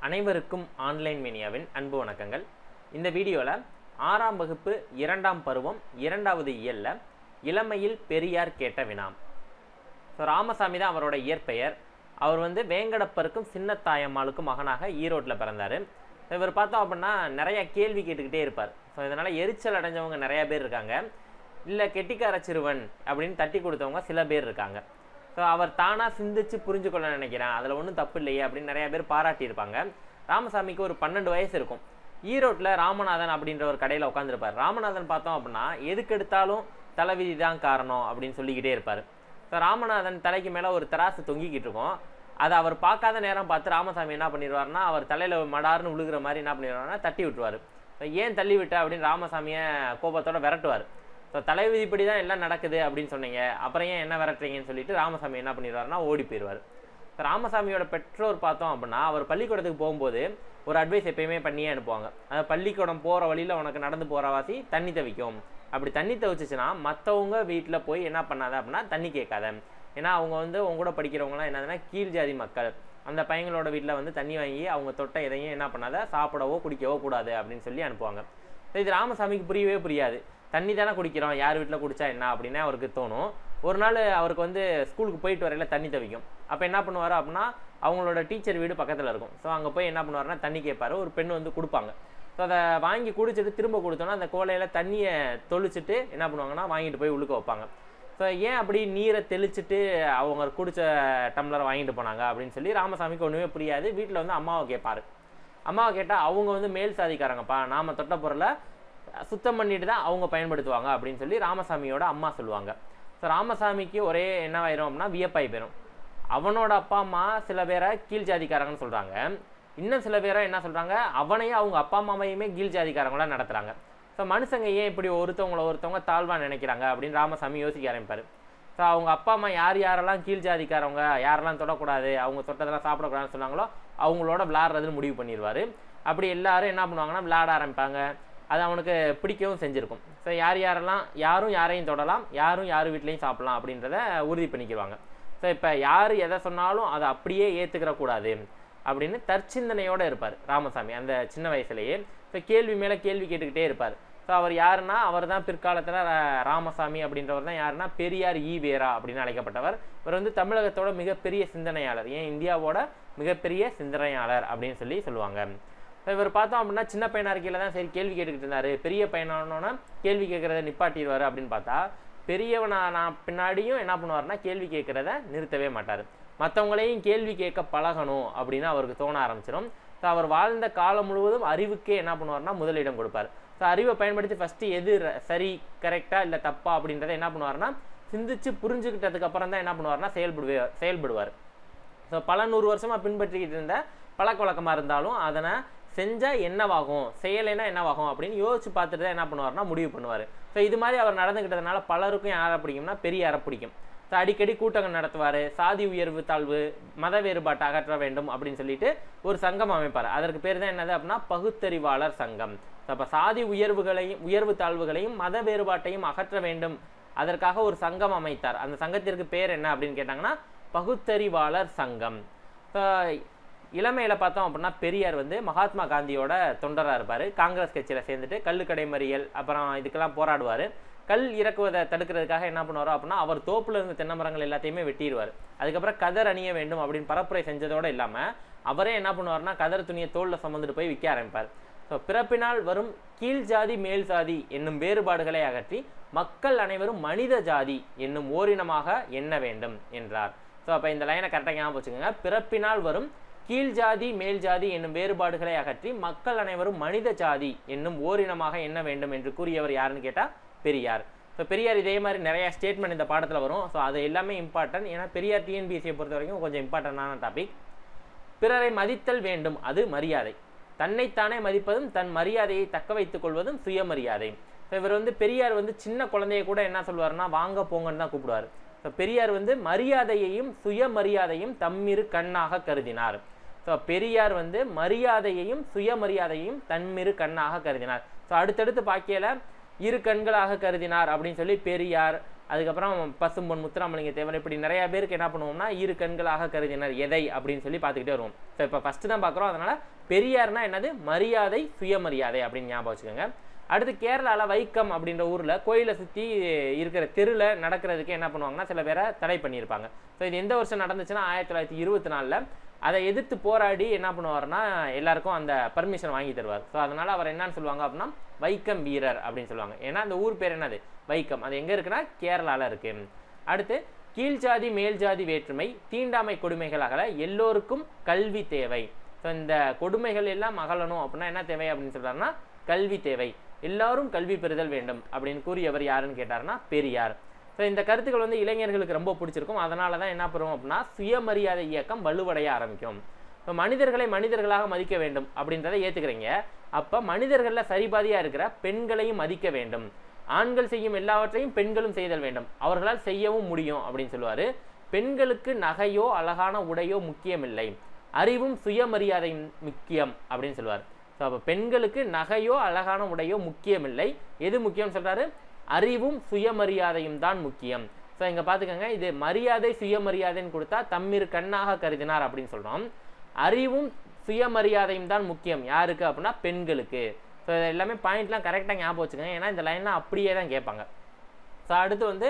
அனைவருக்கும் ஆன்லைன் மீனியாவின் அன்பு வணக்கங்கள் இந்த வீடியோவில் ஆறாம் வகுப்பு இரண்டாம் பருவம் இரண்டாவது இயல்ல இளமையில் பெரியார் கேட்ட வினாம் ஸோ ராமசாமி தான் அவரோட இயற்பெயர் அவர் வந்து வேங்கடப்பருக்கும் சின்னத்தாயம்மாளுக்கும் மகனாக ஈரோட்டில் பிறந்தார் இவர் பார்த்தோம் அப்படின்னா நிறைய கேள்வி கேட்டுக்கிட்டே இருப்பார் ஸோ இதனால் எரிச்சல் அடைஞ்சவங்க நிறைய பேர் இருக்காங்க இல்லை கெட்டிக்கார சிறுவன் அப்படின்னு தட்டி கொடுத்தவங்க சில பேர் இருக்காங்க ஸோ அவர் தானாக சிந்திச்சு புரிஞ்சு கொள்ள நினைக்கிறேன் அதில் ஒன்றும் தப்பு இல்லையே அப்படின்னு நிறைய பேர் பாராட்டியிருப்பாங்க ராமசாமிக்கு ஒரு பன்னெண்டு வயசு இருக்கும் ஈரோட்டில் ராமநாதன் அப்படின்ற ஒரு கடையில் உட்காந்துருப்பார் ராமநாதன் பார்த்தோம் அப்படின்னா எதுக்கு எடுத்தாலும் தலைவிதி தான் காரணம் அப்படின்னு சொல்லிக்கிட்டே இருப்பார் ஸோ ராமநாதன் தலைக்கு மேலே ஒரு தராசு தொங்கிக்கிட்டு இருக்கும் அதை அவர் பார்க்காத நேரம் பார்த்து ராமசாமி என்ன பண்ணிடுவார்னா அவர் தலையில் மடார்னு விழுகிற மாதிரி என்ன பண்ணிடுவார்னா தட்டி விட்டுருவார் ஸோ ஏன் தள்ளி விட்ட அப்படின்னு ராமசாமியை கோபத்தோட விரட்டுவார் ஸோ தலைவிதிப்படி தான் எல்லாம் நடக்குது அப்படின்னு சொன்னீங்க அப்புறம் ஏன் என்ன விரட்டுறீங்கன்னு சொல்லிட்டு ராமசாமி என்ன பண்ணிடுவார்னா ஓடி போயிடுவார் ஸோ ராமசாமியோட பெற்றோர் பார்த்தோம் அப்படின்னா அவர் பள்ளிக்கூடத்துக்கு போகும்போது ஒரு அட்வைஸ் எப்பயுமே பண்ணியே அனுப்புவாங்க அதாவது பள்ளிக்கூடம் போகிற வழியில் உனக்கு நடந்து போகிற வாசி தண்ணி தவிக்கும் அப்படி தண்ணி தவிச்சிச்சுன்னா மற்றவங்க வீட்டில் போய் என்ன பண்ணாத அப்படின்னா தண்ணி கேட்காத ஏன்னா அவங்க வந்து உங்க கூட படிக்கிறவங்களாம் என்னதுன்னா கீழ் ஜாதி மக்கள் அந்த பையங்களோட வீட்டில் வந்து தண்ணி வாங்கி அவங்க தொட்ட எதையும் என்ன பண்ணாத சாப்பிடவோ குடிக்கவோ கூடாது அப்படின்னு சொல்லி அனுப்புவாங்க ஸோ இது ராமசாமிக்கு புரியவே புரியாது தண்ணி தானே குடிக்கிறோம் யார் வீட்டில் குடிச்சா என்ன அப்படின்னு அவருக்கு தோணும் ஒரு நாள் அவருக்கு வந்து ஸ்கூலுக்கு போயிட்டு வரையில தண்ணி தவிக்கும் அப்போ என்ன பண்ணுவார் அப்படின்னா அவங்களோட டீச்சர் வீடு பக்கத்தில் இருக்கும் ஸோ அங்கே போய் என்ன பண்ணுவாருன்னா தண்ணி கேட்பாரு ஒரு பெண் வந்து கொடுப்பாங்க ஸோ அதை வாங்கி குடிச்சிட்டு திரும்ப கொடுத்தோன்னா அந்த கோலையில் தண்ணியை தொளிச்சிட்டு என்ன பண்ணுவாங்கன்னா வாங்கிட்டு போய் உழுக்க வைப்பாங்க ஸோ ஏன் அப்படி நீரை தெளிச்சிட்டு அவங்க குடிச்ச டம்ளரை வாங்கிட்டு போனாங்க அப்படின்னு சொல்லி ராமசாமிக்கு ஒன்றுமே புரியாது வீட்டில் வந்து அம்மாவை கேட்பாரு அம்மாவை கேட்டால் அவங்க வந்து மேல் சாதிக்காரங்கப்பா நாம் தொட்ட பொருளை சுத்தம் பண்ணிட்டு தான் அவங்க பயன்படுத்துவாங்க அப்படின்னு சொல்லி ராமசாமியோட அம்மா சொல்லுவாங்க ஸோ ராமசாமிக்கு ஒரே என்ன ஆயிரும் அப்படின்னா வியப்பாய் போயிடும் அவனோட அப்பா அம்மா சில பேரை கீழ் ஜாதிக்காரங்கன்னு சொல்கிறாங்க இன்னும் சில பேரை என்ன சொல்கிறாங்க அவனையும் அவங்க அப்பா அம்மாவையுமே கீழ் ஜாதிக்காரங்களாக நடத்துகிறாங்க ஸோ மனுஷங்க ஏன் இப்படி ஒருத்தவங்கள ஒருத்தவங்க தாழ்வாக நினைக்கிறாங்க அப்படின்னு ராமசாமி யோசிக்க ஆரம்பிப்பார் ஸோ அவங்க அப்பா அம்மா யார் யாரெல்லாம் கீழ் ஜாதிக்காரவங்க யாரெல்லாம் தொடக்கூடாது அவங்க தொட்டதெல்லாம் சாப்பிடக்கூடாதுன்னு சொன்னாங்களோ அவங்களோட விளாட்றதுன்னு முடிவு பண்ணிடுவார் அப்படி எல்லாரும் என்ன பண்ணுவாங்கன்னா விளையாட ஆரம்பிப்பாங்க அது அவனுக்கு பிடிக்கவும் செஞ்சுருக்கும் ஸோ யார் யாரெல்லாம் யாரும் யாரையும் தொடலாம் யாரும் யார் வீட்லேயும் சாப்பிடலாம் அப்படின்றத உறுதி பண்ணிக்குவாங்க ஸோ இப்போ யார் எதை சொன்னாலும் அதை அப்படியே ஏற்றுக்கிற கூடாது அப்படின்னு தற்சிந்தனையோடு இருப்பார் ராமசாமி அந்த சின்ன வயசுலேயே ஸோ கேள்வி மேலே கேள்வி கேட்டுக்கிட்டே இருப்பார் ஸோ அவர் யாருன்னா அவர் தான் பிற்காலத்தில் ராமசாமி அப்படின்றவர் தான் யாருன்னா பெரியார் ஈ வேரா அப்படின்னு அழைக்கப்பட்டவர் இவர் வந்து தமிழகத்தோட மிகப்பெரிய சிந்தனையாளர் ஏன் இந்தியாவோட மிகப்பெரிய சிந்தனையாளர் அப்படின்னு சொல்லி சொல்லுவாங்க ஸோ இவர் பார்த்தோம் அப்படின்னா சின்ன பையனா இருக்கையில் தான் சரி கேள்வி கேட்டுக்கிட்டு இருந்தார் பெரிய பையனானோன்னா கேள்வி கேட்குறத நிப்பாட்டிடுவார் அப்படின்னு பார்த்தா பெரியவனா நான் பின்னாடியும் என்ன பண்ணுவார்னா கேள்வி கேட்குறத நிறுத்தவே மாட்டார் மற்றவங்களையும் கேள்வி கேட்க பழகணும் அப்படின்னு அவருக்கு தோண ஆரம்பிச்சிடும் ஸோ அவர் வாழ்ந்த காலம் முழுவதும் அறிவுக்கே என்ன பண்ணுவார்னா முதலிடம் கொடுப்பார் ஸோ அறிவை பயன்படுத்தி ஃபஸ்ட்டு எது சரி கரெக்டாக இல்லை தப்பா அப்படின்றத என்ன பண்ணுவார்னா சிந்திச்சு புரிஞ்சுக்கிட்டதுக்கு அப்புறம் தான் என்ன பண்ணுவார்னா செயல்படுவே செயல்படுவார் ஸோ பல நூறு வருஷமாக பின்பற்றிக்கிட்டு இருந்த பழக்க வழக்கமாக இருந்தாலும் அதனை செஞ்சால் என்னவாகும் செய்யலைன்னா என்னவாகும் அப்படின்னு யோசிச்சு பார்த்துட்டு தான் என்ன பண்ணுவார்னா முடிவு பண்ணுவார் ஸோ இது மாதிரி அவர் நடந்துக்கிட்டதுனால பலருக்கும் யாரை பிடிக்கும்னா பெரியாரை பிடிக்கும் ஸோ அடிக்கடி கூட்டங்கள் நடத்துவார் சாதி உயர்வு தாழ்வு மத வேறுபாட்டை அகற்ற வேண்டும் அப்படின்னு சொல்லிட்டு ஒரு சங்கம் அமைப்பார் அதற்கு பேர் தான் என்னது அப்படின்னா பகுத்தறிவாளர் சங்கம் ஸோ அப்போ சாதி உயர்வுகளையும் உயர்வு தாழ்வுகளையும் மத வேறுபாட்டையும் அகற்ற வேண்டும் அதற்காக ஒரு சங்கம் அமைத்தார் அந்த சங்கத்திற்கு பேர் என்ன அப்படின்னு கேட்டாங்கன்னா பகுத்தறிவாளர் சங்கம் ஸோ இளமையில் பார்த்தோம் அப்படின்னா பெரியார் வந்து மகாத்மா காந்தியோட தொண்டராக இருப்பார் காங்கிரஸ் கட்சியில் சேர்ந்துட்டு கல்லுக்கடை மறியல் அப்புறம் இதுக்கெல்லாம் போராடுவார் கல் இறக்குவதை தடுக்கிறதுக்காக என்ன பண்ணுவாரோ அப்படின்னா அவர் தோப்பில் இருந்த தென்னை மரங்கள் எல்லாத்தையுமே வெட்டிடுவார் அதுக்கப்புறம் கதர் அணிய வேண்டும் அப்படின்னு பரப்புரை செஞ்சதோடு இல்லாமல் அவரே என்ன பண்ணுவார்னா கதர் துணியை தோளில் சுமந்துட்டு போய் விற்க ஆரம்பிப்பார் ஸோ பிறப்பினால் வரும் கீழ் ஜாதி மேல் ஜாதி என்னும் வேறுபாடுகளை அகற்றி மக்கள் அனைவரும் மனித ஜாதி என்னும் ஓரினமாக எண்ண வேண்டும் என்றார் ஸோ அப்போ இந்த லைனை கரெக்டாக ஞாபகம் வச்சுக்கோங்க பிறப்பினால் வரும் கீழ் ஜாதி மேல் ஜாதி என்னும் வேறுபாடுகளை அகற்றி மக்கள் அனைவரும் மனித ஜாதி என்னும் ஓரினமாக எண்ண வேண்டும் என்று கூறியவர் யாருன்னு கேட்டால் பெரியார் ஸோ பெரியார் இதே மாதிரி நிறைய ஸ்டேட்மெண்ட் இந்த பாடத்தில் வரும் ஸோ அது எல்லாமே இம்பார்ட்டன்ட் ஏன்னா பெரியார் டிஎன்பிஎஸ்சியை பொறுத்த வரைக்கும் கொஞ்சம் இம்பார்ட்டண்டான டாபிக் பிறரை மதித்தல் வேண்டும் அது மரியாதை தன்னைத்தானே மதிப்பதும் தன் மரியாதையை தக்க வைத்துக் கொள்வதும் சுயமரியாதை ஸோ இவர் வந்து பெரியார் வந்து சின்ன குழந்தைய கூட என்ன சொல்லுவார்னா வாங்க போங்கன்னு தான் கூப்பிடுவார் ஸோ பெரியார் வந்து மரியாதையையும் சுயமரியாதையும் தம்மிரு கண்ணாக கருதினார் ஸோ பெரியார் வந்து மரியாதையையும் சுயமரியாதையையும் தன்மிரு கண்ணாக கருதினார் ஸோ அடுத்தடுத்து பாக்கியல இரு கண்களாக கருதினார் அப்படின்னு சொல்லி பெரியார் அதுக்கப்புறம் பசும்பொன் முத்துராமலிங்க தேவர் இப்படி நிறைய பேருக்கு என்ன பண்ணுவோம்னா இரு கண்களாக கருதினர் எதை அப்படின்னு சொல்லி பார்த்துக்கிட்டே வருவோம் ஸோ இப்போ ஃபஸ்ட்டு தான் பார்க்குறோம் அதனால் பெரியார்னா என்னது மரியாதை சுயமரியாதை அப்படின்னு ஞாபகம் வச்சுக்கோங்க அடுத்து கேரளாவில் வைக்கம் அப்படின்ற ஊரில் கோயிலை சுற்றி இருக்கிற தெருவில் நடக்கிறதுக்கு என்ன பண்ணுவாங்கன்னா சில பேரை தடை பண்ணியிருப்பாங்க ஸோ இது எந்த வருஷம் நடந்துச்சுன்னா ஆயிரத்தி தொள்ளாயிரத்தி இருபத்தி நாலில் அதை எதிர்த்து போராடி என்ன பண்ணுவார்னா எல்லாருக்கும் அந்த பர்மிஷன் வாங்கி தருவார் ஸோ அதனால் அவர் என்னன்னு சொல்லுவாங்க அப்படின்னா வைக்கம் வீரர் அப்படின்னு சொல்லுவாங்க ஏன்னா அந்த ஊர் பேர் என்னது வைக்கம் அது எங்கே இருக்குன்னா கேரளாவில் இருக்கு அடுத்து கீழ்ஜாதி மேல் ஜாதி வேற்றுமை தீண்டாமை கொடுமைகள் அகல எல்லோருக்கும் கல்வி தேவை ஸோ இந்த கொடுமைகள் எல்லாம் அகலணும் அப்படின்னா என்ன தேவை அப்படின்னு சொல்றாருன்னா கல்வி தேவை எல்லாரும் கல்வி பெறுதல் வேண்டும் அப்படின்னு கூறியவர் யாருன்னு கேட்டாருன்னா பெரியார் ஸோ இந்த கருத்துக்கள் வந்து இளைஞர்களுக்கு ரொம்ப பிடிச்சிருக்கும் அதனால தான் என்ன பண்ணுவோம் அப்படின்னா சுயமரியாதை இயக்கம் வலுவடைய ஆரம்பிக்கும் இப்போ மனிதர்களை மனிதர்களாக மதிக்க வேண்டும் அப்படின்றத ஏற்றுக்கிறீங்க அப்போ மனிதர்களில் சரிபாதியாக இருக்கிற பெண்களையும் மதிக்க வேண்டும் ஆண்கள் செய்யும் எல்லாவற்றையும் பெண்களும் செய்தல் வேண்டும் அவர்களால் செய்யவும் முடியும் அப்படின்னு சொல்லுவார் பெண்களுக்கு நகையோ அழகான உடையோ முக்கியமில்லை அறிவும் சுயமரியாதையும் முக்கியம் அப்படின்னு சொல்லுவார் ஸோ அப்போ பெண்களுக்கு நகையோ அழகான உடையோ முக்கியமில்லை எது முக்கியம் சொல்றாரு அறிவும் சுயமரியாதையும் தான் முக்கியம் ஸோ இங்கே பார்த்துக்கோங்க இது மரியாதை சுயமரியாதைன்னு கொடுத்தா தம்மிரு கண்ணாக கருதினார் அப்படின்னு சொல்கிறோம் அறிவும் சுயமரியாதையும் தான் முக்கியம் யாருக்கு அப்படின்னா பெண்களுக்கு ஸோ இது எல்லாமே பாயிண்ட்லாம் கரெக்டாக ஞாபகம் வச்சுக்கோங்க ஏன்னா இந்த லைன்லாம் அப்படியே தான் கேட்பாங்க ஸோ அடுத்து வந்து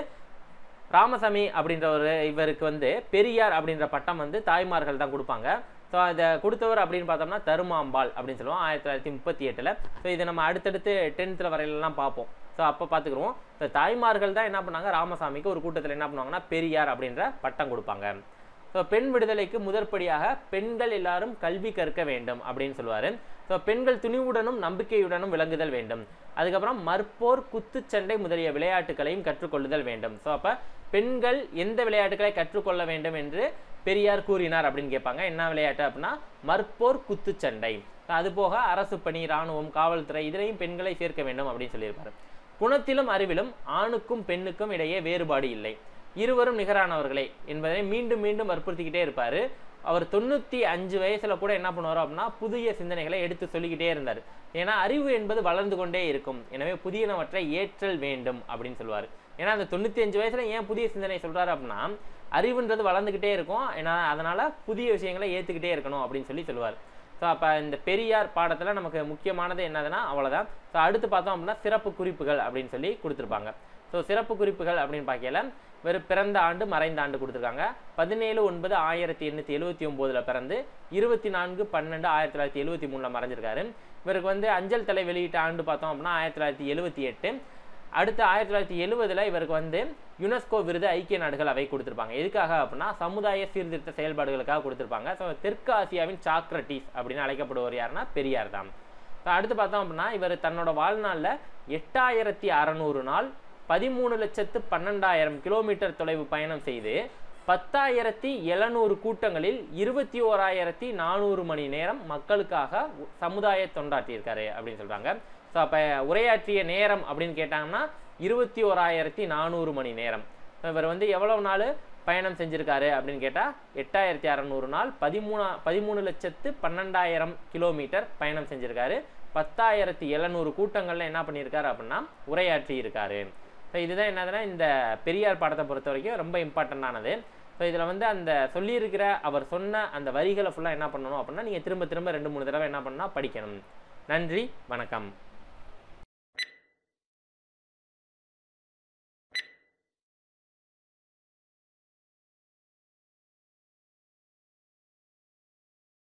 ராமசாமி அப்படின்ற ஒரு இவருக்கு வந்து பெரியார் அப்படின்ற பட்டம் வந்து தாய்மார்கள் தான் கொடுப்பாங்க ஸோ இதை கொடுத்தவர் அப்படின்னு பார்த்தோம்னா தருமாம்பாள் அப்படின்னு சொல்லுவோம் ஆயிரத்தி தொள்ளாயிரத்தி முப்பத்தி எட்டில் ஸோ இதை நம்ம அடுத்தடுத்து டென்த்தில் வரையிலலாம் பார்ப்போம் ஸோ அப்போ பார்த்துக்குருவோம் ஸோ தாய்மார்கள் தான் என்ன பண்ணாங்க ராமசாமிக்கு ஒரு கூட்டத்தில் என்ன பண்ணுவாங்கன்னா பெரியார் அப்படின்ற பட்டம் கொடுப்பாங்க ஸோ பெண் விடுதலைக்கு முதற்படியாக பெண்கள் எல்லாரும் கல்வி கற்க வேண்டும் அப்படின்னு சொல்லுவார் ஸோ பெண்கள் துணிவுடனும் நம்பிக்கையுடனும் விளங்குதல் வேண்டும் அதுக்கப்புறம் மற்போர் குத்துச்சண்டை முதலிய விளையாட்டுகளையும் கற்றுக்கொள்ளுதல் வேண்டும் ஸோ அப்போ பெண்கள் எந்த விளையாட்டுகளை கற்றுக்கொள்ள வேண்டும் என்று பெரியார் கூறினார் அப்படின்னு கேட்பாங்க என்ன விளையாட்டு அப்படின்னா மற்போர் குத்துச்சண்டை அது போக அரசு பணி இராணுவம் காவல்துறை இதிலையும் பெண்களை சேர்க்க வேண்டும் அப்படின்னு சொல்லியிருப்பாரு குணத்திலும் அறிவிலும் ஆணுக்கும் பெண்ணுக்கும் இடையே வேறுபாடு இல்லை இருவரும் நிகரானவர்களே என்பதை மீண்டும் மீண்டும் வற்புறுத்திக்கிட்டே இருப்பார் அவர் தொண்ணூற்றி அஞ்சு வயசில் கூட என்ன பண்ணுவார் அப்படின்னா புதிய சிந்தனைகளை எடுத்து சொல்லிக்கிட்டே இருந்தார் ஏன்னா அறிவு என்பது வளர்ந்து கொண்டே இருக்கும் எனவே புதியனவற்றை ஏற்றல் வேண்டும் அப்படின்னு சொல்லுவார் ஏன்னா அந்த தொண்ணூற்றி அஞ்சு வயசில் ஏன் புதிய சிந்தனை சொல்கிறாரு அப்படின்னா அறிவுன்றது வளர்ந்துக்கிட்டே இருக்கும் ஏன்னா அதனால் புதிய விஷயங்களை ஏற்றுக்கிட்டே இருக்கணும் அப்படின்னு சொல்லி சொல்லுவார் ஸோ அப்போ இந்த பெரியார் பாடத்தில் நமக்கு முக்கியமானது என்னதுன்னா அவ்வளோதான் ஸோ அடுத்து பார்த்தோம் அப்படின்னா சிறப்பு குறிப்புகள் அப்படின்னு சொல்லி கொடுத்துருப்பாங்க ஸோ சிறப்பு குறிப்புகள் அப்படின்னு பார்க்கல வெறும் பிறந்த ஆண்டு மறைந்த ஆண்டு கொடுத்துருக்காங்க பதினேழு ஒன்பது ஆயிரத்தி எண்ணூற்றி எழுபத்தி ஒம்போதில் பிறந்து இருபத்தி நான்கு பன்னெண்டு ஆயிரத்தி தொள்ளாயிரத்தி எழுபத்தி மூணில் மறைஞ்சிருக்காரு இவருக்கு வந்து அஞ்சல் தலை வெளியிட்ட ஆண்டு பார்த்தோம் அப்படின்னா ஆயிரத்தி தொள்ளாயிரத்தி எழுபத்தி எட்டு அடுத்து ஆயிரத்தி தொள்ளாயிரத்தி எழுபதில் இவருக்கு வந்து யுனெஸ்கோ விருது ஐக்கிய நாடுகள் அவை கொடுத்துருப்பாங்க எதுக்காக அப்படின்னா சமுதாய சீர்திருத்த செயல்பாடுகளுக்காக கொடுத்துருப்பாங்க ஸோ தெற்கு ஆசியாவின் சாக்ரட்டிஸ் அப்படின்னு அழைக்கப்படுவர் யாருன்னா பெரியார் தான் ஸோ அடுத்து பார்த்தோம் அப்படின்னா இவர் தன்னோட வாழ்நாளில் எட்டாயிரத்தி அறநூறு நாள் பதிமூணு லட்சத்து பன்னெண்டாயிரம் கிலோமீட்டர் தொலைவு பயணம் செய்து பத்தாயிரத்தி எழுநூறு கூட்டங்களில் இருபத்தி ஓராயிரத்தி நானூறு மணி நேரம் மக்களுக்காக சமுதாய தொண்டாற்றியிருக்காரு அப்படின்னு சொல்கிறாங்க ஸோ அப்போ உரையாற்றிய நேரம் அப்படின்னு கேட்டாங்கன்னா இருபத்தி ஓராயிரத்தி நானூறு மணி நேரம் ஸோ இவர் வந்து எவ்வளவு நாள் பயணம் செஞ்சுருக்காரு அப்படின்னு கேட்டால் எட்டாயிரத்தி அறநூறு நாள் பதிமூணா பதிமூணு லட்சத்து பன்னெண்டாயிரம் கிலோமீட்டர் பயணம் செஞ்சுருக்காரு பத்தாயிரத்தி எழுநூறு கூட்டங்களில் என்ன பண்ணியிருக்காரு அப்படின்னா உரையாற்றி இருக்காரு ஸோ இதுதான் என்னதுன்னா இந்த பெரியார் பாடத்தை பொறுத்த வரைக்கும் ரொம்ப இம்பார்ட்டண்ட்டானது ஸோ இதில் வந்து அந்த சொல்லியிருக்கிற அவர் சொன்ன அந்த வரிகளை ஃபுல்லாக என்ன பண்ணணும் அப்படின்னா நீங்கள் திரும்ப திரும்ப ரெண்டு மூணு தடவை என்ன பண்ணால் படிக்கணும் நன்றி வணக்கம்